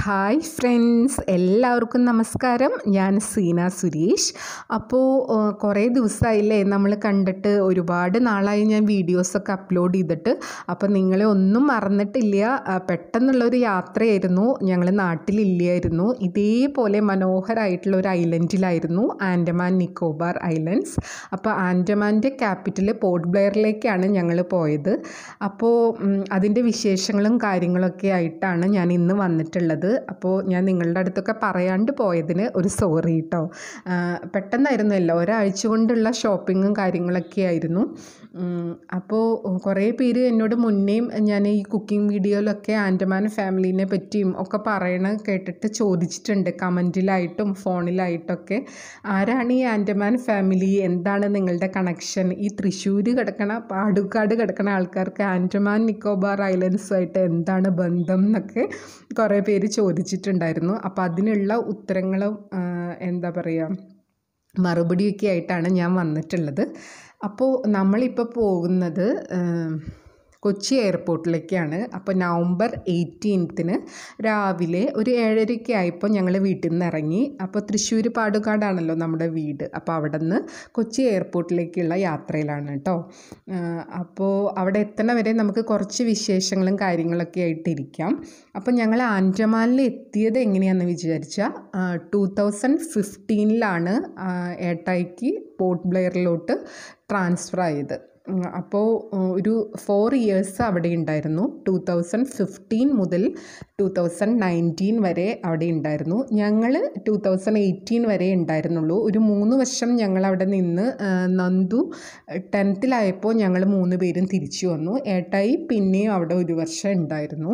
hi friends എല്ലാവർക്കും നമസ്കാരം ഞാൻ സീന സുരേഷ് അപ്പോൾ ഏഹ്, കുറേ ദിവസമായില്ലേ നമ്മൾ കണ്ടിട്ട് ഒരുപാട് നാളായി ഞാൻ വീഡിയോസൊക്കെ അപ്ലോഡ് ചെയ്തിട്ട് അപ്പോൾ നിങ്ങളെ ഒന്നും മറന്നിട്ടില്ല ആ, പെട്ടെന്നുള്ളൊരു യാത്രയായിരുന്നു ഞങ്ങൾ നാട്ടിലില്ലായിരുന്നു ഇതേപോലെ മനോഹരമായിട്ടുള്ള ഒരു ഐലൻഡിലായിരുന്നു ആൻഡമാൻ നിക്കോബാർ ഐലൻഡ്സ് അപ്പോൾ ആൻഡമാൻ്റെ ക്യാപിറ്റൽ പോർട്ട് ബ്ലെയറിലേക്കാണ് ഞങ്ങൾ പോയത് അപ്പോൾ അതിൻ്റെ വിശേഷങ്ങളും കാര്യങ്ങളൊക്കെ ആയിട്ടാണ് ഞാൻ ഇന്ന് വന്നിട്ടുള്ളത് അപ്പോൾ ഞാൻ നിങ്ങളുടെ അടുത്തൊക്കെ പറയാണ്ട് പോയതിന് ഒരു സോറി കേട്ടോ പെട്ടെന്നായിരുന്നല്ലോ ഒരാഴ്ച കൊണ്ടുള്ള ഷോപ്പിങ്ങും കാര്യങ്ങളൊക്കെ ആയിരുന്നു ഉം, അപ്പോൾ കുറേ പേര് എന്നോട് മുന്നേയും ഞാൻ ഈ കുക്കിംഗ് വീഡിയോയിലൊക്കെ ആൻഡമാൻ ഫാമിലീനെ പറ്റിയും ഒക്കെ പറയണ കേട്ടിട്ട് ചോദിച്ചിട്ടുണ്ട് കമൻറ്റിലായിട്ടും ഫോണിലായിട്ടൊക്കെ ആരാണ് ഈ ആൻഡമാൻ ഫാമിലി എന്താണ് നിങ്ങളുടെ കണക്ഷൻ ഈ തൃശ്ശൂർ കിടക്കണ പാടുക്കാട് കിടക്കണ ആൾക്കാർക്ക് ആൻഡമാൻ നിക്കോബാർ ഐലൻഡ്സുമായിട്ട് എന്താണ് ബന്ധം എന്നൊക്കെ കുറേ പേര് ചോദിച്ചിട്ടുണ്ടായിരുന്നു അപ്പോൾ അതിനുള്ള ഉത്തരങ്ങളും ആ, എന്താ പറയുക മറുപടിയൊക്കെ ആയിട്ടാണ് ഞാൻ വന്നിട്ടുള്ളത് അപ്പോൾ നമ്മളിപ്പോൾ പോകുന്നത് ഏം, കൊച്ചി എയർപോർട്ടിലേക്കാണ് അപ്പോൾ നവംബർ എയ്റ്റീൻത്തിന് രാവിലെ ഒരു ഏഴരയ്ക്ക് ആയപ്പോൾ ഞങ്ങൾ വീട്ടിൽ നിന്ന് ഇറങ്ങി അപ്പോൾ തൃശ്ശൂർ പാടുകാടാണല്ലോ നമ്മുടെ വീട് അപ്പോൾ അവിടെ നിന്ന് കൊച്ചി എയർപോർട്ടിലേക്കുള്ള യാത്രയിലാണ് കേട്ടോ അപ്പോൾ അവിടെ എത്തണ വരെ നമുക്ക് കുറച്ച് വിശേഷങ്ങളും കാര്യങ്ങളൊക്കെ ആയിട്ടിരിക്കാം അപ്പോൾ ഞങ്ങൾ ആൻഡമാനിൽ എത്തിയത് എങ്ങനെയാണെന്ന് വിചാരിച്ചാൽ ടൂ തൗസൻഡ് ഫിഫ്റ്റീനിലാണ് ഏട്ടായിക്ക് പോർട്ട് ബ്ലെയറിലോട്ട് ട്രാൻസ്ഫർ ആയത് ഉം, അപ്പോൾ ഉം, ഒരു ഫോർ ഇയേഴ്സ് അവിടെ ഉണ്ടായിരുന്നു ടൂ തൗസൻഡ് ഫിഫ്റ്റീൻ മുതൽ ടൂ തൗസൻഡ് നയൻറ്റീൻ വരെ അവിടെ ഉണ്ടായിരുന്നു ഞങ്ങൾ ടൂ തൗസൻഡ് എയ്റ്റീൻ വരെ ഉണ്ടായിരുന്നുള്ളൂ ഒരു മൂന്ന് വർഷം ഞങ്ങൾ അവിടെ നിന്ന് ആ, നന്ദു ടെൻത്തിലായപ്പോൾ ഞങ്ങൾ മൂന്ന് പേരും തിരിച്ചു വന്നു ഏട്ടായി പിന്നെയും അവിടെ ഒരു വർഷം ഉണ്ടായിരുന്നു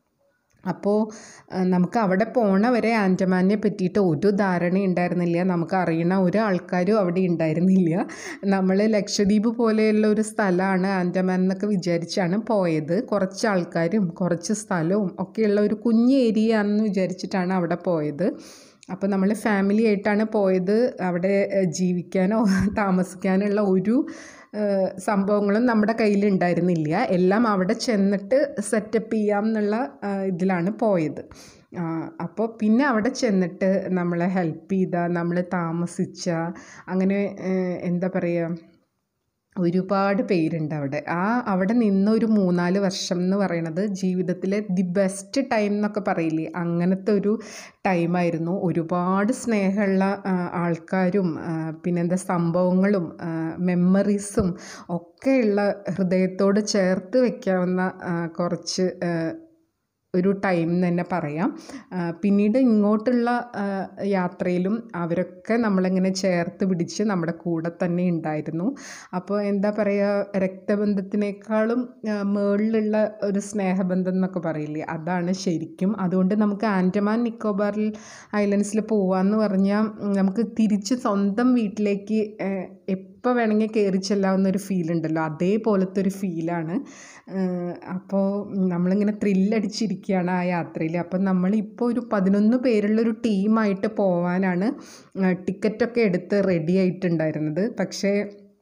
അപ്പോൾ ആ, നമുക്ക് അവിടെ പോണ വരെ ആൻഡമാനെ പറ്റിയിട്ട് ഒരു ധാരണ ഉണ്ടായിരുന്നില്ല നമുക്ക് അറിയണ ഒരു ആൾക്കാരും അവിടെ ഉണ്ടായിരുന്നില്ല നമ്മൾ ലക്ഷദ്വീപ് പോലെയുള്ള ഒരു സ്ഥലമാണ് ആൻഡമാൻ എന്നൊക്കെ വിചാരിച്ചാണ് പോയത് കുറച്ച് ആൾക്കാരും കുറച്ച് സ്ഥലവും ഒക്കെയുള്ള ഒരു കുഞ്ഞ് ഏരിയ ആണെന്ന് വിചാരിച്ചിട്ടാണ് അവിടെ പോയത് അപ്പോൾ നമ്മൾ ഫാമിലി ആയിട്ടാണ് പോയത് അവിടെ ഏഹ്, ജീവിക്കാനോ താമസിക്കാനുള്ള ഒരു ഏഹ്, സംഭവങ്ങളും നമ്മുടെ കയ്യിൽ ഉണ്ടായിരുന്നില്ല എല്ലാം അവിടെ ചെന്നിട്ട് സെറ്റപ്പ് ചെയ്യാം എന്നുള്ള ഏഹ്, ഇതിലാണ് പോയത് ആ, അപ്പോൾ പിന്നെ അവിടെ ചെന്നിട്ട് നമ്മളെ ഹെൽപ്പ് ചെയ്ത നമ്മൾ താമസിച്ച അങ്ങനെ ഏഹ്, എന്താ പറയുക ഒരുപാട് പേരുണ്ട് അവിടെ ആ അവിടെ നിന്ന് ഒരു മൂന്നാല് വർഷം എന്ന് പറയണത് ജീവിതത്തിലെ ദി ബെസ്റ്റ് ടൈം എന്നൊക്കെ പറയില്ലേ അങ്ങനത്തെ ഒരു ടൈമായിരുന്നു ഒരുപാട് സ്നേഹമുള്ള ആ, ആൾക്കാരും ആ, പിന്നെന്താ സംഭവങ്ങളും മെമ്മറീസും ഒക്കെയുള്ള ഹൃദയത്തോട് ചേർത്ത് വെക്കാവുന്ന ആ, കുറച്ച് ആ, ഒരു ടൈം എന്ന് തന്നെ പറയാം ആ, പിന്നീട് ഇങ്ങോട്ടുള്ള ആ, യാത്രയിലും അവരൊക്കെ നമ്മളിങ്ങനെ ചേർത്ത് പിടിച്ച് നമ്മുടെ കൂടെ തന്നെ ഉണ്ടായിരുന്നു അപ്പോൾ എന്താ പറയുക രക്തബന്ധത്തിനേക്കാളും ആ, മേളിലുള്ള ഒരു സ്നേഹബന്ധം എന്നൊക്കെ പറയില്ലേ അതാണ് ശരിക്കും അതുകൊണ്ട് നമുക്ക് ആൻഡമാൻ നിക്കോബാറിൽ ഐലൻഡ്സിൽ പോവാന്ന് പറഞ്ഞാൽ ഉം, നമുക്ക് തിരിച്ച് സ്വന്തം വീട്ടിലേക്ക് എപ്പോൾ വേണമെങ്കിൽ കയറി ചെല്ലാവുന്ന ഒരു ഫീൽ ഉണ്ടല്ലോ അതേപോലത്തെ ഒരു ഫീലാണ് അപ്പോൾ നമ്മളിങ്ങനെ ത്രില്ലടിച്ചിരിക്കുകയാണ് ആ യാത്രയിൽ അപ്പം നമ്മളിപ്പോൾ ഒരു പതിനൊന്ന് പേരുള്ളൊരു ടീമായിട്ട് പോവാനാണ് ടിക്കറ്റൊക്കെ എടുത്ത് റെഡി ആയിട്ടുണ്ടായിരുന്നത് പക്ഷേ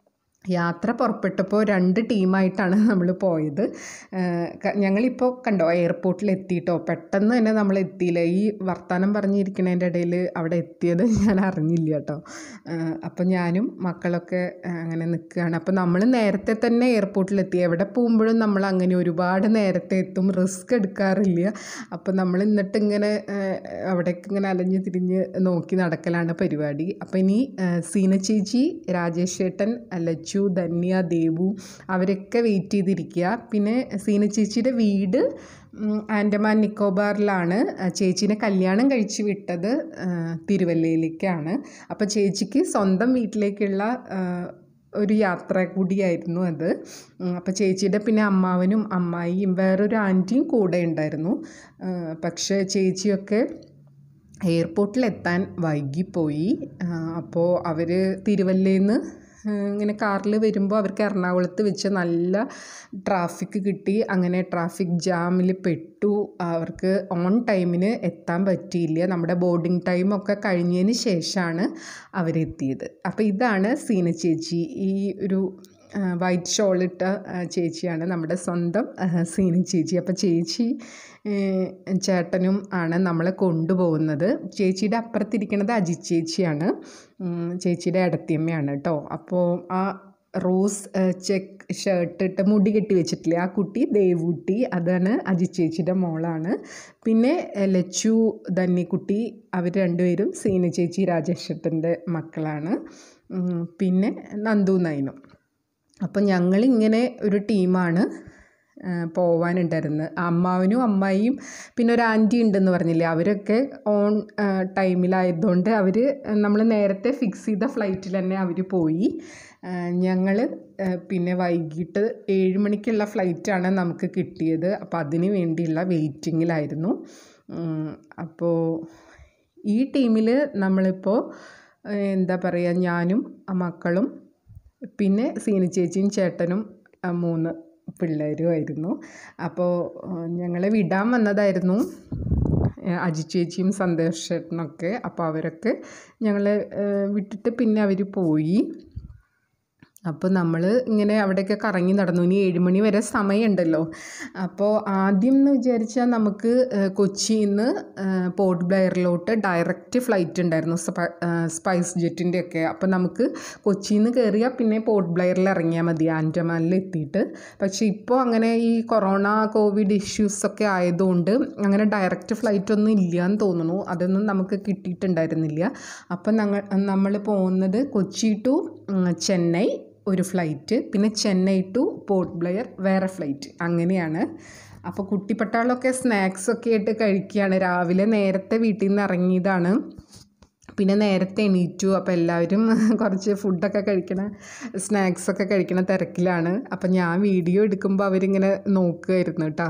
യാത്ര പുറപ്പെട്ടപ്പോൾ രണ്ട് ടീമായിട്ടാണ് നമ്മൾ പോയത് ഏഹ് ക- ഞങ്ങളിപ്പോൾ കണ്ടോ എയർപോർട്ടിൽ എത്തിയിട്ടോ പെട്ടെന്ന് തന്നെ നമ്മൾ എത്തിയില്ല ഈ വർത്തമാനം പറഞ്ഞിരിക്കുന്നതിൻ്റെ ഇടയിൽ അവിടെ എത്തിയത് ഞാൻ അറിഞ്ഞില്ല കേട്ടോ ഏഹ് അപ്പോൾ ഞാനും മക്കളൊക്കെ ഏഹ് അങ്ങനെ നിൽക്കുകയാണ് അപ്പോൾ നമ്മൾ നേരത്തെ തന്നെ എയർപോർട്ടിലെത്തി എവിടെ പോകുമ്പോഴും നമ്മൾ അങ്ങനെ ഒരുപാട് നേരത്തെ എത്തും റിസ്ക് എടുക്കാറില്ല അപ്പോൾ നമ്മൾ എന്നിട്ട് ഇങ്ങനെ ഏഹ് അവിടേക്ക് ഇങ്ങനെ അലഞ്ഞ് തിരിഞ്ഞ് നോക്കി നടക്കലാണ് പരിപാടി അപ്പോൾ ഇനി ഏഹ് സീന ചേച്ചി രാജേഷ് ചേട്ടൻ ലച്ചു ധന്യ ദേവു അവരൊക്കെ വെയിറ്റ് ചെയ്തിരിക്കുക പിന്നെ സീന ചേച്ചിയുടെ വീട് ഉം, ആൻഡമാൻ നിക്കോബാറിലാണ് ആ, ചേച്ചീനെ കല്യാണം കഴിച്ച് വിട്ടത് ആ, തിരുവല്ലയിലേക്കാണ് അപ്പോൾ ചേച്ചിക്ക് സ്വന്തം വീട്ടിലേക്കുള്ള ആ, ഒരു യാത്ര കൂടിയായിരുന്നു അത് ഉം, അപ്പോൾ ചേച്ചിയുടെ പിന്നെ അമ്മാവനും അമ്മായിയും വേറൊരു ആൻറ്റിയും കൂടെ ഉണ്ടായിരുന്നു ആ, പക്ഷേ ചേച്ചിയൊക്കെ എയർപോർട്ടിലെത്താൻ വൈകിപ്പോയി അപ്പോൾ അവർ തിരുവല്ലയിൽ നിന്ന് ഇങ്ങനെ കാറിൽ വരുമ്പോൾ അവർക്ക് എറണാകുളത്ത് വെച്ച് നല്ല ട്രാഫിക് കിട്ടി അങ്ങനെ ട്രാഫിക് ജാമിൽ പെട്ടു അവർക്ക് ഓൺ ടൈമിന് എത്താൻ പറ്റിയില്ല നമ്മുടെ ബോർഡിംഗ് ടൈമൊക്കെ കഴിഞ്ഞതിന് ശേഷമാണ് അവരെത്തിയത് അപ്പോൾ ഇതാണ് സീന ചേച്ചി ഈ ഒരു വൈറ്റ് ഷോളിട്ട ചേച്ചിയാണ് നമ്മുടെ സ്വന്തം സീനി ചേച്ചി അപ്പോൾ ചേച്ചി ചേട്ടനും ആണ് നമ്മളെ കൊണ്ടുപോകുന്നത് ചേച്ചിയുടെ അപ്പുറത്തിരിക്കുന്നത് അജിത് ചേച്ചിയാണ് ചേച്ചിയുടെ ഇടത്തിയമ്മയാണ് കേട്ടോ അപ്പോൾ ആ റോസ് ചെക്ക് ഷർട്ട് ഇട്ട് മുടി കെട്ടി വെച്ചിട്ടില്ലേ ആ കുട്ടി ദേവൂട്ടി അതാണ് അജിത് ചേച്ചിയുടെ മോളാണ് പിന്നെ ലച്ചു ധന്യക്കുട്ടി അവർ രണ്ടുപേരും സീന ചേച്ചി രാജേഷേട്ടൻ്റെ മക്കളാണ് പിന്നെ നന്ദു നൈനും അപ്പം ഞങ്ങളിങ്ങനെ ഒരു ടീമാണ് പോവാനുണ്ടായിരുന്നത് അമ്മാവനും അമ്മായിയും പിന്നെ ഒരു ആൻറ്റി ഉണ്ടെന്ന് പറഞ്ഞില്ലേ അവരൊക്കെ ഓൺ ടൈമിലായതുകൊണ്ട് അവർ നമ്മൾ നേരത്തെ ഫിക്സ് ചെയ്ത ഫ്ലൈറ്റിൽ തന്നെ അവർ പോയി ഞങ്ങൾ പിന്നെ വൈകിട്ട് ഏഴ് മണിക്കുള്ള ഫ്ലൈറ്റാണ് നമുക്ക് കിട്ടിയത് അപ്പോൾ അതിന് വേണ്ടിയുള്ള വെയിറ്റിങ്ങിലായിരുന്നു അപ്പോൾ ഈ ടീമിൽ നമ്മളിപ്പോൾ എന്താ പറയുക ഞാനും മക്കളും പിന്നെ സീന ചേച്ചിയും ചേട്ടനും മൂന്ന് പിള്ളേരുമായിരുന്നു അപ്പോൾ ഞങ്ങളെ വിടാൻ വന്നതായിരുന്നു അജി ചേച്ചിയും സന്തോഷ് ചേട്ടനൊക്കെ അപ്പോൾ അവരൊക്കെ ഞങ്ങളെ വിട്ടിട്ട് പിന്നെ അവർ പോയി അപ്പോൾ നമ്മൾ ഇങ്ങനെ അവിടെയൊക്കെ കറങ്ങി നടന്നു ഇനി ഏഴ് മണി വരെ സമയമുണ്ടല്ലോ അപ്പോൾ ആദ്യം എന്ന് വിചാരിച്ചാൽ നമുക്ക് കൊച്ചിയിൽ നിന്ന് പോർട്ട് ബ്ലെയറിലോട്ട് ഡയറക്റ്റ് ഫ്ലൈറ്റ് ഉണ്ടായിരുന്നു സ്പൈസ് ജെറ്റിൻ്റെ ഒക്കെ അപ്പോൾ നമുക്ക് കൊച്ചിയിൽ നിന്ന് കയറിയാൽ പിന്നെ പോർട്ട് ബ്ലെയറിൽ ഇറങ്ങിയാൽ മതി ആൻഡമാനിൽ എത്തിയിട്ട് പക്ഷേ ഇപ്പോൾ അങ്ങനെ ഈ കൊറോണ കോവിഡ് ഇഷ്യൂസൊക്കെ ആയതുകൊണ്ട് അങ്ങനെ ഡയറക്റ്റ് ഫ്ലൈറ്റ് ഒന്നും ഇല്ല എന്ന് തോന്നുന്നു അതൊന്നും നമുക്ക് കിട്ടിയിട്ടുണ്ടായിരുന്നില്ല അപ്പം ഞങ്ങൾ നമ്മൾ പോകുന്നത് കൊച്ചി ടു ചെന്നൈ ഒരു ഫ്ലൈറ്റ് പിന്നെ ചെന്നൈ ടു പോർട്ട് ബ്ലെയർ വേറെ ഫ്ലൈറ്റ് അങ്ങനെയാണ് അപ്പോൾ കുട്ടിപ്പട്ടാളമൊക്കെ സ്നാക്സൊക്കെ ആയിട്ട് കഴിക്കുകയാണ് രാവിലെ നേരത്തെ വീട്ടിൽ നിന്ന് ഇറങ്ങിയതാണ് പിന്നെ നേരത്തെ എണീറ്റു അപ്പോൾ എല്ലാവരും കുറച്ച് ഫുഡൊക്കെ കഴിക്കണ സ്നാക്സൊക്കെ കഴിക്കണ തിരക്കിലാണ് അപ്പം ഞാൻ വീഡിയോ എടുക്കുമ്പോൾ അവരിങ്ങനെ നോക്കുമായിരുന്നു കേട്ടോ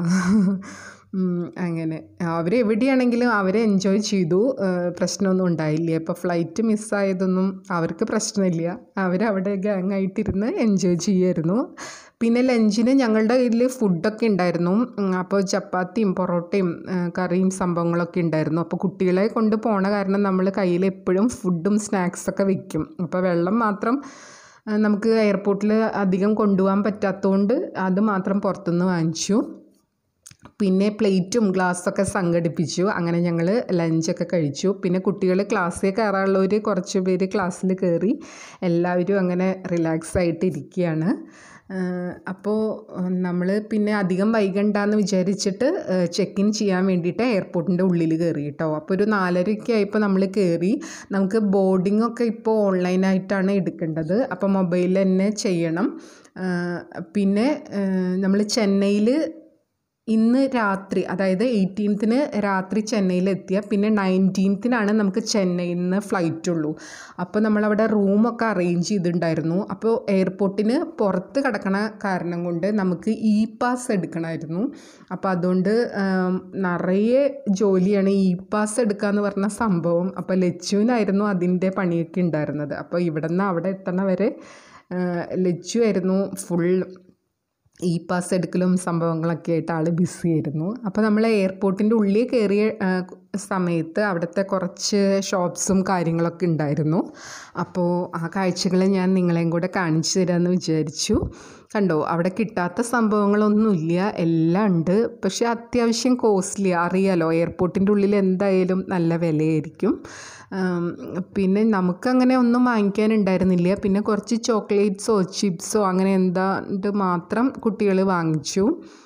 അങ്ങനെ അവരെവിടെയാണെങ്കിലും അവർ എൻജോയ് ചെയ്തു പ്രശ്നമൊന്നും ഉണ്ടായില്ല ഇപ്പോൾ ഫ്ലൈറ്റ് മിസ്സായതൊന്നും അവർക്ക് പ്രശ്നമില്ല അവരവിടെ ഗ്യാങ്ങായിട്ടിരുന്ന് എൻജോയ് ചെയ്യുമായിരുന്നു പിന്നെ ലഞ്ചിന് ഞങ്ങളുടെ കയ്യിൽ ഫുഡൊക്കെ ഉണ്ടായിരുന്നു അപ്പോൾ ചപ്പാത്തിയും പൊറോട്ടയും കറിയും സംഭവങ്ങളൊക്കെ ഉണ്ടായിരുന്നു അപ്പോൾ കുട്ടികളെ കൊണ്ട് പോണ കാരണം നമ്മൾ കയ്യിൽ എപ്പോഴും ഫുഡും സ്നാക്സൊക്കെ വെക്കും അപ്പോൾ വെള്ളം മാത്രം നമുക്ക് എയർപോർട്ടിൽ അധികം കൊണ്ടുപോകാൻ പറ്റാത്തതുകൊണ്ട് അത് മാത്രം പുറത്തുനിന്ന് വാങ്ങിച്ചു പിന്നെ പ്ലേറ്റും ഗ്ലാസ്സൊക്കെ സംഘടിപ്പിച്ചു അങ്ങനെ ഞങ്ങൾ ലഞ്ചൊക്കെ കഴിച്ചു പിന്നെ കുട്ടികൾ ക്ലാസ്സിൽ കയറാനുള്ളവർ കുറച്ച് പേര് ക്ലാസ്സിൽ കയറി എല്ലാവരും അങ്ങനെ റിലാക്സ് ആയിട്ട് ഇരിക്കുകയാണ് അപ്പോൾ നമ്മൾ പിന്നെ അധികം വൈകണ്ടെന്ന് വിചാരിച്ചിട്ട് ചെക്ക് ഇൻ ചെയ്യാൻ വേണ്ടിയിട്ട് എയർപോർട്ടിൻ്റെ ഉള്ളിൽ കയറി കേട്ടോ അപ്പോൾ ഒരു നാലരയ്ക്ക് ആയപ്പോൾ നമ്മൾ കയറി നമുക്ക് ബോർഡിംഗ് ഒക്കെ ഇപ്പോൾ ഓൺലൈനായിട്ടാണ് എടുക്കേണ്ടത് അപ്പോൾ മൊബൈലിൽ തന്നെ ചെയ്യണം പിന്നെ നമ്മൾ ചെന്നൈയിൽ ഇന്ന് രാത്രി അതായത് എയ്റ്റീൻത്തിന് രാത്രി ചെന്നൈയിലെത്തിയ പിന്നെ നയൻറ്റീൻത്തിനാണ് നമുക്ക് ചെന്നൈയിൽ നിന്ന് ഫ്ലൈറ്റ് ഉള്ളൂ അപ്പോൾ നമ്മളവിടെ റൂമൊക്കെ അറേഞ്ച് ചെയ്തിട്ടുണ്ടായിരുന്നു അപ്പോൾ എയർപോർട്ടിന് പുറത്ത് കിടക്കണ കാരണം കൊണ്ട് നമുക്ക് ഇ പാസ് എടുക്കണമായിരുന്നു അപ്പോൾ അതുകൊണ്ട് നിറയെ ജോലിയാണ് ഇ പാസ് എടുക്കുക എന്ന് പറഞ്ഞ സംഭവം അപ്പോൾ ലച്ചുവിനായിരുന്നു അതിൻ്റെ പണിയൊക്കെ ഉണ്ടായിരുന്നത് അപ്പോൾ ഇവിടെ നിന്ന് അവിടെ എത്തണ വരെ ലച്ചു ആയിരുന്നു ഫുൾ ഇ പാസ് എടുക്കലും സംഭവങ്ങളൊക്കെ ആയിട്ട് ആൾ ബിസി ആയിരുന്നു അപ്പോൾ നമ്മൾ എയർപോർട്ടിൻ്റെ ഉള്ളിൽ കയറിയ സമയത്ത് അവിടുത്തെ കുറച്ച് ഷോപ്സും കാര്യങ്ങളൊക്കെ ഉണ്ടായിരുന്നു അപ്പോൾ ആ കാഴ്ചകൾ ഞാൻ നിങ്ങളെയും കൂടെ കാണിച്ചു തരാമെന്ന് വിചാരിച്ചു കണ്ടോ അവിടെ കിട്ടാത്ത സംഭവങ്ങളൊന്നുമില്ല എല്ലാം ഉണ്ട് പക്ഷേ അത്യാവശ്യം കോസ്റ്റ്ലി അറിയാലോ എയർപോർട്ടിൻ്റെ ഉള്ളിൽ എന്തായാലും നല്ല വിലയായിരിക്കും പിന്നെ നമുക്കങ്ങനെ ഒന്നും വാങ്ങിക്കാനുണ്ടായിരുന്നില്ല പിന്നെ കുറച്ച് ചോക്ലേറ്റ്സോ ചിപ്സോ അങ്ങനെ എന്താണ്ട് മാത്രം കുട്ടികൾ വാങ്ങിച്ചു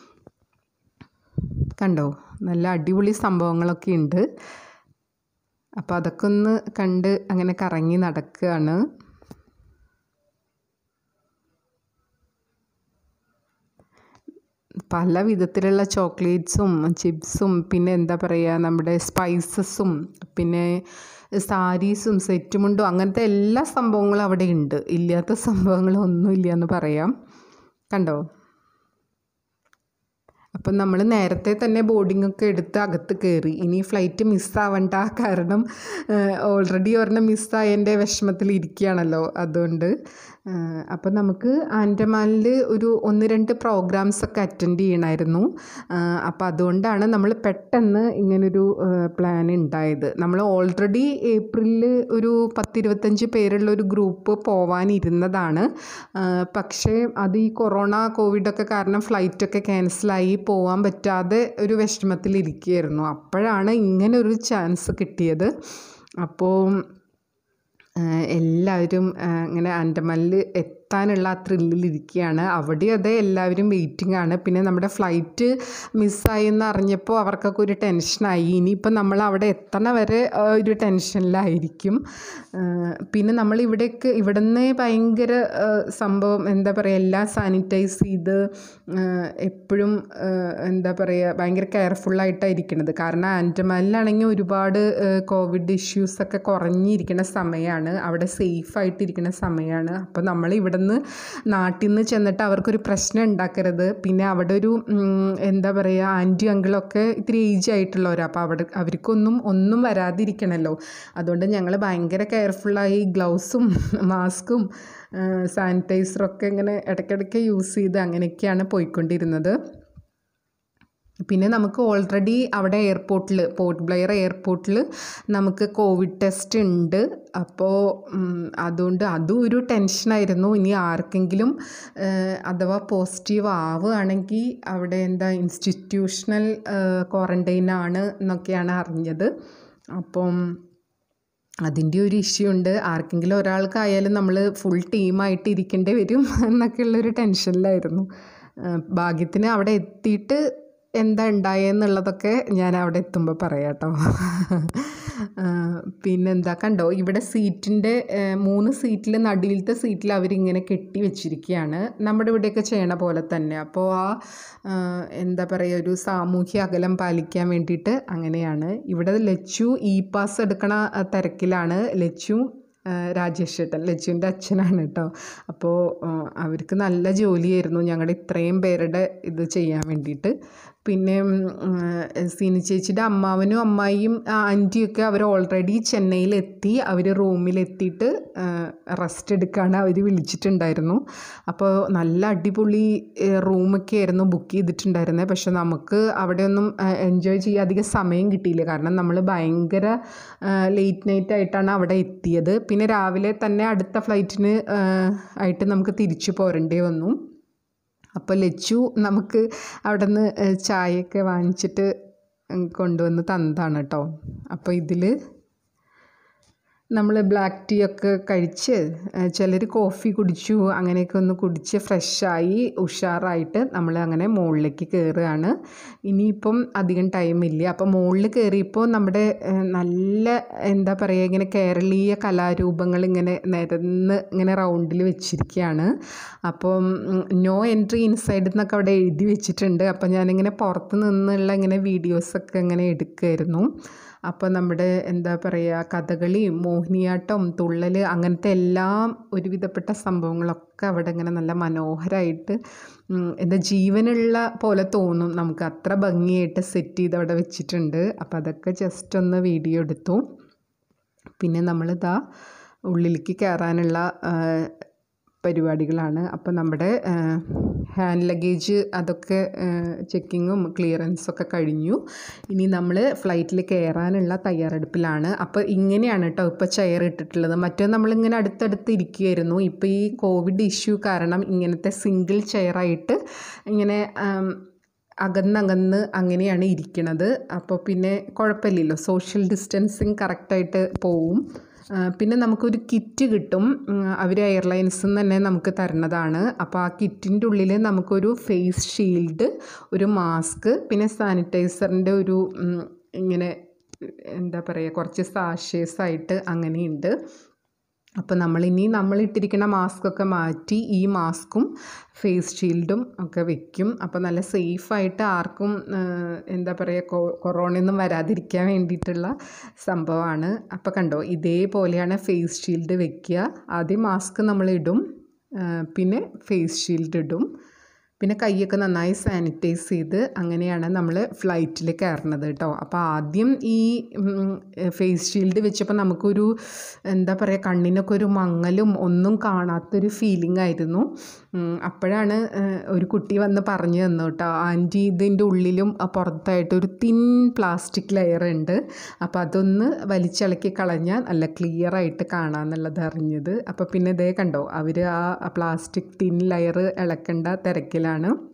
കണ്ടോ നല്ല അടിപൊളി സംഭവങ്ങളൊക്കെ ഉണ്ട് അപ്പോൾ അതൊക്കെ ഒന്ന് കണ്ട് അങ്ങനെ കറങ്ങി നടക്കുകയാണ് പല വിധത്തിലുള്ള ചോക്ലേറ്റ്സും ചിപ്സും പിന്നെ എന്താ പറയുക നമ്മുടെ സ്പൈസസും പിന്നെ സാരീസും സെറ്റുമുണ്ടും അങ്ങനത്തെ എല്ലാ സംഭവങ്ങളും അവിടെ ഉണ്ട് ഇല്ലാത്ത സംഭവങ്ങളൊന്നും ഇല്ല എന്ന് പറയാം കണ്ടോ അപ്പം നമ്മൾ നേരത്തെ തന്നെ ബോർഡിംഗ് ഒക്കെ എടുത്ത് അകത്ത് കയറി ഇനി ഫ്ലൈറ്റ് മിസ്സാവണ്ട കാരണം ഓൾറെഡി ഒരെണ്ണം മിസ്സായതിൻ്റെ വിഷമത്തിൽ ഇരിക്കുകയാണല്ലോ അതുകൊണ്ട് അപ്പോൾ നമുക്ക് ആൻഡമാനിൽ ഒരു ഒന്ന് രണ്ട് പ്രോഗ്രാംസ് ഒക്കെ അറ്റൻഡ് ചെയ്യണമായിരുന്നു അപ്പോൾ അതുകൊണ്ടാണ് നമ്മൾ പെട്ടെന്ന് ഇങ്ങനൊരു പ്ലാൻ ഉണ്ടായത് നമ്മൾ ഓൾറെഡി ഏപ്രിലിൽ ഒരു പത്തിരുപത്തഞ്ച് പേരുള്ള ഒരു ഗ്രൂപ്പ് പോവാനിരുന്നതാണ് പക്ഷേ അത് ഈ കൊറോണ കോവിഡൊക്കെ കാരണം ഫ്ലൈറ്റൊക്കെ ക്യാൻസലായി പോകാൻ പറ്റാതെ ഒരു വിഷമത്തിലിരിക്കുകയായിരുന്നു അപ്പോഴാണ് ഇങ്ങനെ ഒരു ചാൻസ് കിട്ടിയത് അപ്പോൾ എല്ലാവരും ഇങ്ങനെ ആൻഡമാനിൽ എത്താനുള്ള ആ ത്രില്ലിലിരിക്കുകയാണ് അവിടെ അതെ എല്ലാവരും വെയിറ്റിംഗ് ആണ് പിന്നെ നമ്മുടെ ഫ്ലൈറ്റ് മിസ്സായി എന്ന് അറിഞ്ഞപ്പോൾ അവർക്കൊക്കെ ഒരു ടെൻഷനായി ഇനിയിപ്പോൾ നമ്മൾ അവിടെ എത്തണ വരെ ഒരു ടെൻഷനിലായിരിക്കും പിന്നെ നമ്മൾ ഇവിടേക്ക് ഇവിടെ നിന്ന് ഭയങ്കര സംഭവം എന്താ പറയുക എല്ലാം സാനിറ്റൈസ് ചെയ്ത് എപ്പോഴും എന്താ പറയുക ഭയങ്കര കെയർഫുള്ളായിട്ടാണ് ഇരിക്കുന്നത് കാരണം ആൻഡമാനിലാണെങ്കിൽ ഒരുപാട് കോവിഡ് ഇഷ്യൂസൊക്കെ കുറഞ്ഞിരിക്കുന്ന സമയമാണ് അവിടെ സേഫായിട്ടിരിക്കുന്ന സമയമാണ് അപ്പോൾ നമ്മൾ ഇവിടെ നിന്ന് നാട്ടിൽ നിന്ന് ചെന്നിട്ട് അവർക്കൊരു പ്രശ്നം ഉണ്ടാക്കരുത് പിന്നെ അവിടെ ഒരു എന്താ പറയുക ആൻറ്റി അങ്കിളൊക്കെ ഇത്തിരി ഏജ് ആയിട്ടുള്ളവരാണ് അപ്പോൾ അവിടെ അവർക്കൊന്നും ഒന്നും വരാതിരിക്കണമല്ലോ അതുകൊണ്ട് ഞങ്ങൾ ഭയങ്കര കെയർഫുള്ളായി ഗ്ലൗസും മാസ്കും സാനിറ്റൈസറൊക്കെ ഇങ്ങനെ ഇടയ്ക്കിടയ്ക്ക് യൂസ് ചെയ്ത് അങ്ങനെയൊക്കെയാണ് പോയിക്കൊണ്ടിരുന്നത് പിന്നെ നമുക്ക് ഓൾറെഡി അവിടെ എയർപോർട്ടിൽ പോർട്ട് ബ്ലെയർ എയർപോർട്ടിൽ നമുക്ക് കോവിഡ് ടെസ്റ്റ് ഉണ്ട് അപ്പോൾ അതുകൊണ്ട് അതും ഒരു ടെൻഷനായിരുന്നു ഇനി ആർക്കെങ്കിലും അഥവാ പോസിറ്റീവ് ആവുകയാണെങ്കിൽ അവിടെ എന്താ ഇൻസ്റ്റിറ്റ്യൂഷണൽ ക്വാറൻറ്റൈൻ ആണ് എന്നൊക്കെയാണ് അറിഞ്ഞത് അപ്പം അതിൻ്റെ ഒരു ഇഷ്യൂ ഉണ്ട് ആർക്കെങ്കിലും ഒരാൾക്കായാലും നമ്മൾ ഫുൾ ടീമായിട്ട് ഇരിക്കേണ്ടി വരും എന്നൊക്കെയുള്ളൊരു ടെൻഷനിലായിരുന്നു ഭാഗ്യത്തിന് അവിടെ എത്തിയിട്ട് എന്താ ഉണ്ടായെന്നുള്ളതൊക്കെ ഞാൻ അവിടെ എത്തുമ്പോൾ പറയാം കേട്ടോ പിന്നെന്താ കണ്ടോ ഇവിടെ സീറ്റിൻ്റെ മൂന്ന് സീറ്റിൽ നടുവിലത്തെ സീറ്റിൽ അവരിങ്ങനെ കെട്ടി വെച്ചിരിക്കുകയാണ് നമ്മുടെ ഇവിടെയൊക്കെ ചെയ്യണ പോലെ തന്നെ അപ്പോൾ ആ എന്താ പറയുക ഒരു സാമൂഹ്യ അകലം പാലിക്കാൻ വേണ്ടിയിട്ട് അങ്ങനെയാണ് ഇവിടെ ലച്ചു ഇ പാസ് എടുക്കണ തിരക്കിലാണ് ലച്ചു രാജേഷ് ചേട്ടൻ ലച്ചുവിൻ്റെ അച്ഛനാണ് കേട്ടോ അപ്പോൾ അവർക്ക് നല്ല ജോലിയായിരുന്നു ഞങ്ങളുടെ ഇത്രയും പേരുടെ ഇത് ചെയ്യാൻ വേണ്ടിയിട്ട് പിന്നെ സീനി ചേച്ചിയുടെ അമ്മാവനും അമ്മായിയും ആൻറ്റിയൊക്കെ അവർ ഓൾറെഡി ചെന്നൈയിലെത്തി അവർ റൂമിലെത്തിയിട്ട് റെസ്റ്റ് എടുക്കാണ് അവർ വിളിച്ചിട്ടുണ്ടായിരുന്നു അപ്പോൾ നല്ല അടിപൊളി റൂമൊക്കെ ആയിരുന്നു ബുക്ക് ചെയ്തിട്ടുണ്ടായിരുന്നത് പക്ഷെ നമുക്ക് അവിടെയൊന്നും എൻജോയ് ചെയ്യാൻ അധികം സമയം കിട്ടിയില്ല കാരണം നമ്മൾ ഭയങ്കര ലേറ്റ് നൈറ്റ് ആയിട്ടാണ് അവിടെ എത്തിയത് പിന്നെ രാവിലെ തന്നെ അടുത്ത ഫ്ലൈറ്റിന് ആയിട്ട് നമുക്ക് തിരിച്ചു പോരേണ്ടി വന്നു അപ്പോൾ ലച്ചു നമുക്ക് അവിടെ നിന്ന് ചായയൊക്കെ വാങ്ങിച്ചിട്ട് കൊണ്ടുവന്ന് തന്നതാണ് കേട്ടോ അപ്പോൾ ഇതിൽ നമ്മൾ ബ്ലാക്ക് ടീ ഒക്കെ കഴിച്ച് ചിലർ കോഫി കുടിച്ചു അങ്ങനെയൊക്കെ ഒന്ന് കുടിച്ച് ഫ്രഷായി ഉഷാറായിട്ട് നമ്മൾ അങ്ങനെ മുകളിലേക്ക് കയറുകയാണ് ഇനിയിപ്പം അധികം ടൈമില്ല അപ്പോൾ മുകളിൽ കയറിയപ്പോൾ നമ്മുടെ നല്ല എന്താ പറയുക ഇങ്ങനെ കേരളീയ കലാരൂപങ്ങൾ ഇങ്ങനെ നിരന്ന് ഇങ്ങനെ റൗണ്ടിൽ വെച്ചിരിക്കുകയാണ് അപ്പം നോ എൻട്രി ഇൻസൈഡ് എന്നൊക്കെ അവിടെ എഴുതി വെച്ചിട്ടുണ്ട് അപ്പോൾ ഞാനിങ്ങനെ പുറത്ത് നിന്നുള്ള ഇങ്ങനെ വീഡിയോസൊക്കെ ഇങ്ങനെ എടുക്കുമായിരുന്നു അപ്പോൾ നമ്മുടെ എന്താ പറയുക കഥകളി മോഹിനിയാട്ടം തുള്ളൽ അങ്ങനത്തെ എല്ലാം ഒരുവിധപ്പെട്ട സംഭവങ്ങളൊക്കെ അവിടെ ഇങ്ങനെ നല്ല മനോഹരമായിട്ട് എന്താ ജീവനുള്ള പോലെ തോന്നും നമുക്ക് അത്ര ഭംഗിയായിട്ട് സെറ്റ് ചെയ്ത് അവിടെ വെച്ചിട്ടുണ്ട് അപ്പോൾ അതൊക്കെ ജസ്റ്റ് ഒന്ന് വീഡിയോ എടുത്തു പിന്നെ നമ്മളിതാ ഉള്ളിലേക്ക് കയറാനുള്ള പരിപാടികളാണ് അപ്പോൾ നമ്മുടെ ഹാൻഡ് ലഗേജ് അതൊക്കെ ചെക്കിങ്ങും ക്ലിയറൻസൊക്കെ കഴിഞ്ഞു ഇനി നമ്മൾ ഫ്ലൈറ്റിൽ കയറാനുള്ള തയ്യാറെടുപ്പിലാണ് അപ്പോൾ ഇങ്ങനെയാണ് കേട്ടോ ഇപ്പോൾ ചെയർ ഇട്ടിട്ടുള്ളത് മറ്റേ നമ്മളിങ്ങനെ അടുത്തടുത്ത് ഇരിക്കുമായിരുന്നു ഇപ്പോൾ ഈ കോവിഡ് ഇഷ്യൂ കാരണം ഇങ്ങനത്തെ സിംഗിൾ ചെയറായിട്ട് ഇങ്ങനെ അകന്നകന്ന് അങ്ങനെയാണ് ഇരിക്കുന്നത് അപ്പോൾ പിന്നെ കുഴപ്പമില്ലല്ലോ സോഷ്യൽ ഡിസ്റ്റൻസിങ് കറക്റ്റായിട്ട് പോവും പിന്നെ നമുക്കൊരു കിറ്റ് കിട്ടും അവർ എയർലൈൻസിൽ നിന്ന് തന്നെ നമുക്ക് തരുന്നതാണ് അപ്പോൾ ആ കിറ്റിൻ്റെ ഉള്ളിൽ നമുക്കൊരു ഫേസ് ഷീൽഡ് ഒരു മാസ്ക് പിന്നെ സാനിറ്റൈസറിൻ്റെ ഒരു ഇങ്ങനെ എന്താ പറയുക കുറച്ച് സാഷേഴ്സ് ആയിട്ട് അങ്ങനെയുണ്ട് അപ്പോൾ നമ്മളിനി നമ്മളിട്ടിരിക്കുന്ന മാസ്കൊക്കെ മാറ്റി ഈ മാസ്കും ഫേസ് ഷീൽഡും ഒക്കെ വെക്കും അപ്പോൾ നല്ല സേഫായിട്ട് ആർക്കും എന്താ പറയുക കൊറോണയൊന്നും വരാതിരിക്കാൻ വേണ്ടിയിട്ടുള്ള സംഭവമാണ് അപ്പോൾ കണ്ടോ ഇതേപോലെയാണ് ഫേസ് ഷീൽഡ് വെക്കുക ആദ്യം മാസ്ക് നമ്മൾ ഇടും പിന്നെ ഫേസ് ഷീൽഡ് ഇടും പിന്നെ കൈയൊക്കെ നന്നായി സാനിറ്റൈസ് ചെയ്ത് അങ്ങനെയാണ് നമ്മൾ ഫ്ലൈറ്റിൽ കയറുന്നത് കേട്ടോ അപ്പോൾ ആദ്യം ഈ ഫേസ് ഷീൽഡ് വെച്ചപ്പോൾ നമുക്കൊരു എന്താ പറയുക കണ്ണിനൊക്കെ ഒരു മങ്ങലും ഒന്നും കാണാത്തൊരു ഫീലിംഗ് ആയിരുന്നു ഉം, അപ്പോഴാണ് ഏഹ്, ഒരു കുട്ടി വന്ന് പറഞ്ഞു തന്നു കേട്ടോ ആൻറ്റി ഇതിൻ്റെ ഉള്ളിലും ആ പുറത്തായിട്ട് ഒരു തിൻ പ്ലാസ്റ്റിക് ലെയർ ഉണ്ട് അപ്പോൾ അതൊന്ന് വലിച്ചിളക്കി കളഞ്ഞാൽ നല്ല ക്ലിയർ ആയിട്ട് കാണാമെന്നുള്ളത് അറിഞ്ഞത് അപ്പോൾ പിന്നെ ഇതേ കണ്ടോ അവർ ആ പ്ലാസ്റ്റിക് തിൻ ലെയർ ഇളക്കേണ്ട തിരക്കിലാണ്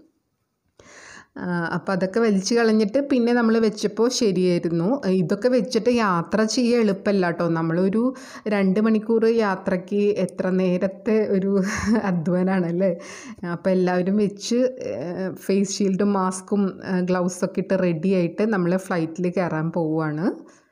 അപ്പോൾ അതൊക്കെ വലിച്ചു കളഞ്ഞിട്ട് പിന്നെ നമ്മൾ വെച്ചപ്പോൾ ശരിയായിരുന്നു ഇതൊക്കെ വെച്ചിട്ട് യാത്ര ചെയ്യാൻ എളുപ്പമല്ല കേട്ടോ നമ്മളൊരു രണ്ട് മണിക്കൂർ യാത്രയ്ക്ക് എത്ര നേരത്തെ ഒരു അധ്വാനാണല്ലേ അപ്പോൾ എല്ലാവരും വെച്ച് ഫേസ് ഷീൽഡും മാസ്കും ഗ്ലൗസൊക്കെ ഇട്ട് റെഡി ആയിട്ട് നമ്മൾ ഫ്ലൈറ്റിൽ കയറാൻ പോവുകയാണ്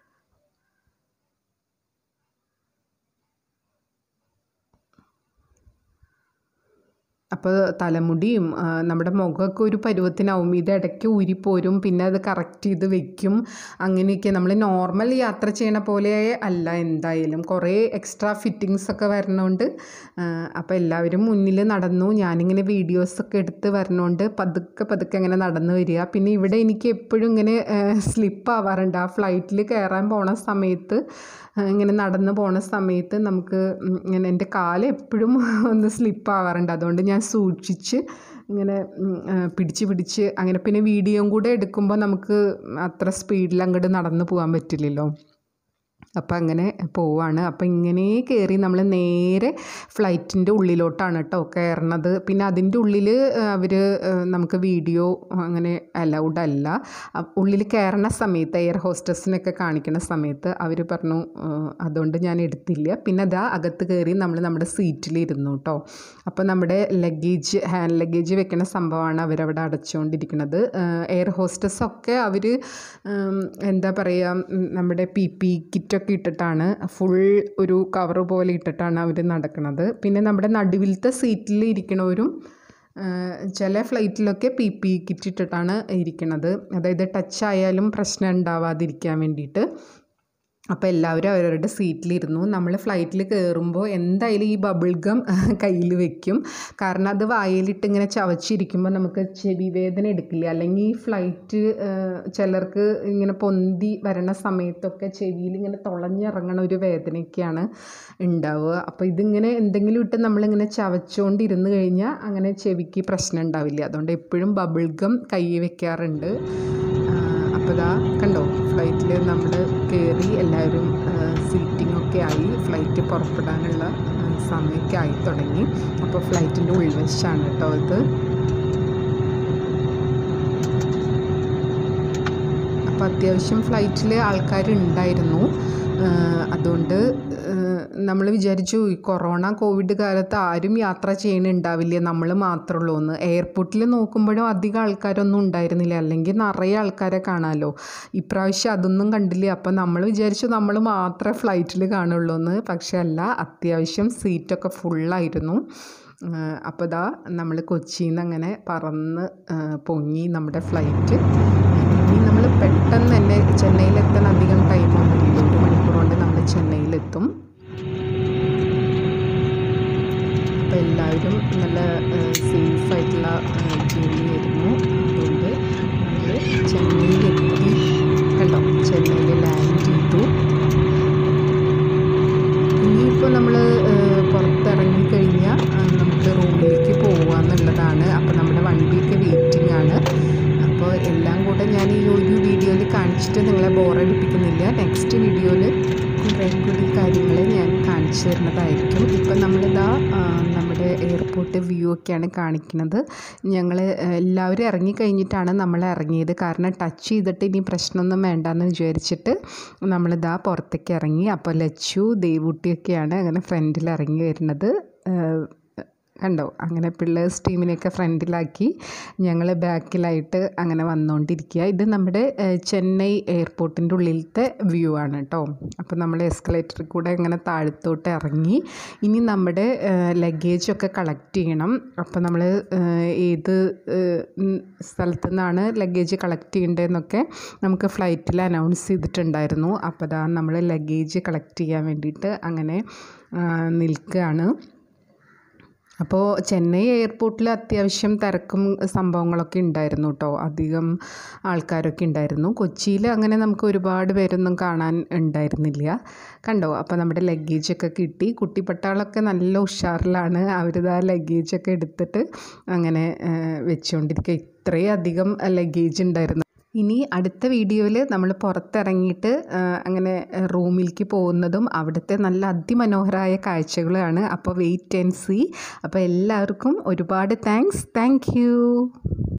അപ്പോൾ തലമുടിയും ആ, നമ്മുടെ മുഖമൊക്കെ ഒരു പരുവത്തിനാവും ഇത് ഇടയ്ക്ക് ഊരിപ്പോരും പിന്നെ അത് കറക്റ്റ് ചെയ്ത് വെക്കും അങ്ങനെയൊക്കെ നമ്മൾ നോർമൽ യാത്ര ചെയ്യണ പോലെ അല്ല എന്തായാലും കുറേ എക്സ്ട്രാ ഫിറ്റിങ്സ് ഒക്കെ വരണോണ്ട് ആ, അപ്പോൾ എല്ലാവരും മുന്നിൽ നടന്നു ഞാനിങ്ങനെ വീഡിയോസൊക്കെ എടുത്ത് വരണോണ്ട് പതുക്കെ പതുക്കെ ഇങ്ങനെ നടന്നു വരിക പിന്നെ ഇവിടെ എനിക്ക് എപ്പോഴും ഇങ്ങനെ സ്ലിപ്പ് ആവാറുണ്ട് ആ ഫ്ലൈറ്റിൽ കയറാൻ പോണ സമയത്ത് ആ, ഇങ്ങനെ നടന്നു പോണ സമയത്ത് നമുക്ക് ഉം, ഇങ്ങനെ എൻ്റെ കാല് എപ്പോഴും ഒന്ന് സ്ലിപ്പ് ആവാറുണ്ട് അതുകൊണ്ട് ഞാൻ സൂക്ഷിച്ച് ഇങ്ങനെ ഉം, ആ, പിടിച്ച് പിടിച്ച് അങ്ങനെ പിന്നെ വീഡിയോയും കൂടെ എടുക്കുമ്പോൾ നമുക്ക് അത്ര സ്പീഡിൽ അങ്ങോട്ട് നടന്നു പോകാൻ പറ്റില്ലല്ലോ അപ്പം അങ്ങനെ പോവാണ് അപ്പം ഇങ്ങനെ കയറി നമ്മൾ നേരെ ഫ്ലൈറ്റിൻ്റെ ഉള്ളിലോട്ടാണ് കേട്ടോ കയറണത് പിന്നെ അതിൻ്റെ ഉള്ളിൽ അവർ നമുക്ക് വീഡിയോ അങ്ങനെ അലൗഡ് അല്ല അ- ഉള്ളിൽ കയറണ സമയത്ത് എയർ ഹോസ്റ്റസിനൊക്കെ കാണിക്കുന്ന സമയത്ത് അവർ പറഞ്ഞു ആ, അതുകൊണ്ട് ഞാൻ എടുത്തില്ല പിന്നെ അതാ അകത്ത് കയറി നമ്മൾ നമ്മുടെ സീറ്റിലിരുന്നു കേട്ടോ അപ്പോൾ നമ്മുടെ ലഗേജ് ഹാൻഡ് ലഗേജ് വെക്കുന്ന സംഭവമാണ് അവരവിടെ അടച്ചുകൊണ്ടിരിക്കുന്നത് എയർ ഹോസ്റ്റസൊക്കെ അവർ എന്താ പറയുക ഉം, നമ്മുടെ പി പി കിറ്റൊക്കെ ഇട്ടിട്ടാണ് ഫുൾ ഒരു കവർ പോലെ ഇട്ടിട്ടാണ് അവർ നടക്കുന്നത് പിന്നെ നമ്മുടെ നടുവിലത്തെ സീറ്റിൽ ഇരിക്കണവരും ആ, ചില ഫ്ലൈറ്റിലൊക്കെ പി പി കിറ്റ് ഇട്ടിട്ടാണ് ഇരിക്കുന്നത് അതായത് ടച്ച് ആയാലും പ്രശ്നം ഉണ്ടാവാതിരിക്കാൻ വേണ്ടിയിട്ട് അപ്പോൾ എല്ലാവരും അവരവരുടെ സീറ്റിലിരുന്നു നമ്മൾ ഫ്ലൈറ്റിൽ കയറുമ്പോൾ എന്തായാലും ഈ ബബിൾ ഗം കയ്യിൽ വെക്കും കാരണം അത് വായിലിട്ട് ഇങ്ങനെ ചവച്ചിരിക്കുമ്പോൾ നമുക്ക് ചെവി വേദന എടുക്കില്ല അല്ലെങ്കിൽ ഈ ഫ്ലൈറ്റ് ചിലർക്ക് ഇങ്ങനെ പൊന്തി വരണ സമയത്തൊക്കെ ചെവിയിൽ ഇങ്ങനെ തുളഞ്ഞിറങ്ങണ ഒരു വേദനയൊക്കെയാണ് ഉണ്ടാവുക അപ്പോൾ ഇതിങ്ങനെ എന്തെങ്കിലും ഇട്ട് നമ്മളിങ്ങനെ ചവച്ചുകൊണ്ടിരുന്ന് കഴിഞ്ഞാൽ അങ്ങനെ ചെവിക്ക് പ്രശ്നം ഉണ്ടാവില്ല അതുകൊണ്ട് എപ്പോഴും ബബിൾ ഗം കൈ വെക്കാറുണ്ട് അപ്പോൾ ഇതാ കണ്ടോ ഫ്ലൈറ്റിൽ നമ്മൾ കയറി എല്ലാവരും സീറ്റിംഗ് ഒക്കെ ആയി ഫ്ലൈറ്റ് പുറപ്പെടാനുള്ള ആ, സമയമൊക്കെ ആയി തുടങ്ങി അപ്പോൾ ഫ്ലൈറ്റിൻ്റെ ഉൾവശമാണ് കേട്ടോ ഇത് അപ്പോൾ അത്യാവശ്യം ഫ്ലൈറ്റിൽ ആൾക്കാരുണ്ടായിരുന്നു ആ, അതുകൊണ്ട് നമ്മൾ വിചാരിച്ചു ഈ കൊറോണ കോവിഡ് കാലത്ത് ആരും യാത്ര ചെയ്യണുണ്ടാവില്ല നമ്മൾ മാത്രമേ ഉള്ളൂ എന്ന് എയർപോർട്ടിൽ നോക്കുമ്പോഴും അധികം ആൾക്കാരൊന്നും ഉണ്ടായിരുന്നില്ല അല്ലെങ്കിൽ നിറയെ ആൾക്കാരെ കാണാമല്ലോ ഇപ്രാവശ്യം അതൊന്നും കണ്ടില്ല അപ്പം നമ്മൾ വിചാരിച്ചു നമ്മൾ മാത്രമേ ഫ്ലൈറ്റിൽ കാണുള്ളൂ എന്ന് പക്ഷെ അല്ല അത്യാവശ്യം സീറ്റൊക്കെ ഫുള്ളായിരുന്നു അപ്പോൾ ഇതാ നമ്മൾ കൊച്ചിയിൽ നിന്ന് അങ്ങനെ പറന്ന് ആ, പൊങ്ങി നമ്മുടെ ഫ്ലൈറ്റ് ഇനി നമ്മൾ പെട്ടെന്ന് തന്നെ ചെന്നൈയിലെത്താൻ അധികം ടൈമൊന്നുമില്ല ഒരു മണിക്കൂർ കൊണ്ട് നമ്മൾ ചെന്നൈയിലെത്തും അപ്പോൾ എല്ലാവരും നല്ല സേഫ് ആയിട്ടുള്ള ജേർണി ആയിരുന്നു അതുകൊണ്ട് നമ്മൾ ചെന്നൈയിലെത്തി കണ്ടോ ചെന്നൈയിൽ ലാൻഡ് ചെയ്തു ഇനിയിപ്പോൾ നമ്മൾ പുറത്തിറങ്ങി കഴിഞ്ഞാൽ നമുക്ക് റൂമിലേക്ക് പോകാമെന്നുള്ളതാണ് അപ്പോൾ നമ്മുടെ വണ്ടിയൊക്കെ വെയിറ്റിംഗ് ആണ് അപ്പോൾ എല്ലാം കൂടെ ഞാൻ ഈ ഒരു വീഡിയോയിൽ കാണിച്ചിട്ട് നിങ്ങളെ ബോറടിപ്പിക്കുന്നില്ല നെക്സ്റ്റ് വീഡിയോയിൽ കുറേ കൂടി കാര്യങ്ങൾ ഞാൻ കാണിച്ചു തരുന്നതായിരിക്കും ഇപ്പം നമ്മളിതാ ആ, നമ്മുടെ എയർപോർട്ട് വ്യൂ ഒക്കെയാണ് കാണിക്കുന്നത് ഞങ്ങൾ എല്ലാവരും ഇറങ്ങിക്കഴിഞ്ഞിട്ടാണ് നമ്മൾ ഇറങ്ങിയത് കാരണം ടച്ച് ചെയ്തിട്ട് ഇനി പ്രശ്നമൊന്നും വേണ്ടെന്ന് വിചാരിച്ചിട്ട് നമ്മളിതാ പുറത്തേക്ക് ഇറങ്ങി അപ്പോൾ ലച്ചു ദേവൂട്ടിയൊക്കെയാണ് അങ്ങനെ ഫ്രണ്ടിൽ ഇറങ്ങി വരുന്നത് ഏഹ് കണ്ടോ അങ്ങനെ പിള്ളേഴ്സ് ടീമിനെയൊക്കെ ഫ്രണ്ടിലാക്കി ഞങ്ങൾ ബാക്കിലായിട്ട് അങ്ങനെ വന്നുകൊണ്ടിരിക്കുക ഇത് നമ്മുടെ ഏഹ്, ചെന്നൈ എയർപോർട്ടിൻ്റെ ഉള്ളിലത്തെ വ്യൂ ആണ് കേട്ടോ അപ്പോൾ നമ്മൾ എസ്കലേറ്ററിൽ കൂടെ ഇങ്ങനെ താഴത്തോട്ട് ഇറങ്ങി ഇനി നമ്മുടെ ലഗേജൊക്കെ കളക്ട് ചെയ്യണം അപ്പോൾ നമ്മൾ ഏത് ഏഹ്, ഉം, സ്ഥലത്തു നിന്നാണ് ലഗേജ് കളക്ട് ചെയ്യേണ്ടതെന്നൊക്കെ നമുക്ക് ഫ്ലൈറ്റിൽ അനൗൺസ് ചെയ്തിട്ടുണ്ടായിരുന്നു അപ്പോൾ അതാ നമ്മൾ ലഗേജ് കളക്ട് ചെയ്യാൻ വേണ്ടിയിട്ട് അങ്ങനെ ആ, നിൽക്കുകയാണ് അപ്പോൾ ചെന്നൈ എയർപോർട്ടിൽ അത്യാവശ്യം തിരക്കും സംഭവങ്ങളൊക്കെ ഉണ്ടായിരുന്നു കേട്ടോ അധികം ആൾക്കാരൊക്കെ ഉണ്ടായിരുന്നു കൊച്ചിയിൽ അങ്ങനെ നമുക്ക് ഒരുപാട് പേരൊന്നും കാണാൻ ഉണ്ടായിരുന്നില്ല കണ്ടോ അപ്പോൾ നമ്മുടെ ലഗേജൊക്കെ കിട്ടി കുട്ടിപ്പട്ടാളൊക്കെ നല്ല ഉഷാറിലാണ് അവരിത് ആ ലഗേജൊക്കെ എടുത്തിട്ട് അങ്ങനെ വെച്ചുകൊണ്ടിരിക്കുക ഇത്രയും അധികം ലഗേജ് ഉണ്ടായിരുന്നു ഇനി അടുത്ത വീഡിയോയിൽ നമ്മൾ പുറത്തിറങ്ങിയിട്ട് അങ്ങനെ റൂമിലേക്ക് പോകുന്നതും അവിടുത്തെ നല്ല അതിമനോഹരമായ കാഴ്ചകളാണ് അപ്പോൾ വെയിറ്റ് ആൻഡ് സീ അപ്പോൾ എല്ലാവർക്കും ഒരുപാട് താങ്ക്സ് താങ്ക്